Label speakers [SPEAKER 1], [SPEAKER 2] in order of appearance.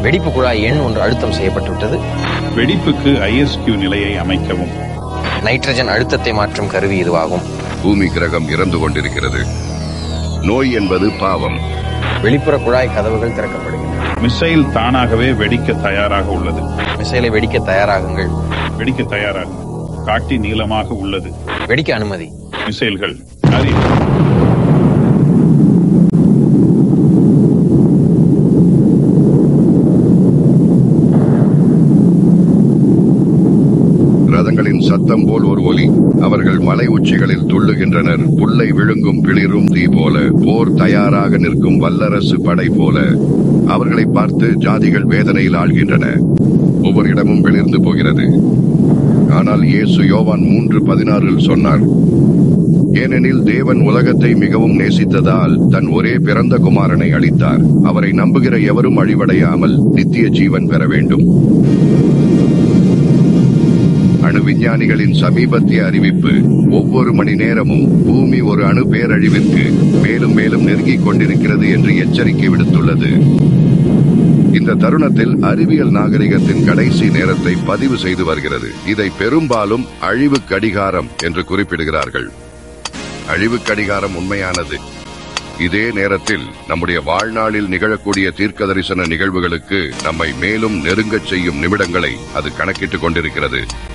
[SPEAKER 1] வெடிப்பு குழாய் எண் ஒன்று அழுத்தம் செய்யப்பட்டுவிட்டது
[SPEAKER 2] வெடிப்புக்கு ஐஎஸ்கியூ நிலையை அமைக்கவும்
[SPEAKER 1] நைட்ரஜன் அழுத்தத்தை மாற்றும் கருவி இதுவாகும்
[SPEAKER 3] பூமி கிரகம் இறந்து கொண்டிருக்கிறது நோய் என்பது பாவம்
[SPEAKER 1] வெளிப்புற குழாய் கதவுகள் திறக்கப்படுகின்றன
[SPEAKER 2] மிசைல் தானாகவே வெடிக்க தயாராக உள்ளது
[SPEAKER 1] மிசைலை வெடிக்க தயாராகுங்கள்
[SPEAKER 2] வெடிக்க தயாராக காட்டி நீளமாக உள்ளது
[SPEAKER 1] வெடிக்க அனுமதி
[SPEAKER 2] மிசைல்கள் அறிவு
[SPEAKER 3] ரதங்களின் சத்தம் போல் ஒரு ஒலி அவர்கள் மலை உச்சிகளில் துள்ளுகின்றனர் புல்லை விழுங்கும் பிளிரும் தீ போல போர் தயாராக நிற்கும் வல்லரசு படை போல அவர்களை பார்த்து ஜாதிகள் வேதனையில் ஆழ்கின்றன ஒவ்வொரு இடமும் வெளிர்ந்து போகிறது ஆனால் இயேசு யோவான் மூன்று பதினாறில் சொன்னார் ஏனெனில் தேவன் உலகத்தை மிகவும் நேசித்ததால் தன் ஒரே பிறந்த குமாரனை அளித்தார் அவரை நம்புகிற எவரும் அழிவடையாமல் நித்திய ஜீவன் பெற வேண்டும் அணு விஞ்ஞானிகளின் சமீபத்திய அறிவிப்பு ஒவ்வொரு மணி நேரமும் பூமி ஒரு அணு பேரழிவிற்கு மேலும் மேலும் நெருங்கிக் கொண்டிருக்கிறது என்று எச்சரிக்கை விடுத்துள்ளது இந்த தருணத்தில் அறிவியல் நாகரிகத்தின் கடைசி நேரத்தை பதிவு செய்து வருகிறது இதை பெரும்பாலும் அழிவு கடிகாரம் என்று குறிப்பிடுகிறார்கள் அழிவு கடிகாரம் உண்மையானது இதே நேரத்தில் நம்முடைய வாழ்நாளில் நிகழக்கூடிய தீர்க்க தரிசன நிகழ்வுகளுக்கு நம்மை மேலும் நெருங்கச் செய்யும் நிமிடங்களை அது கணக்கிட்டுக் கொண்டிருக்கிறது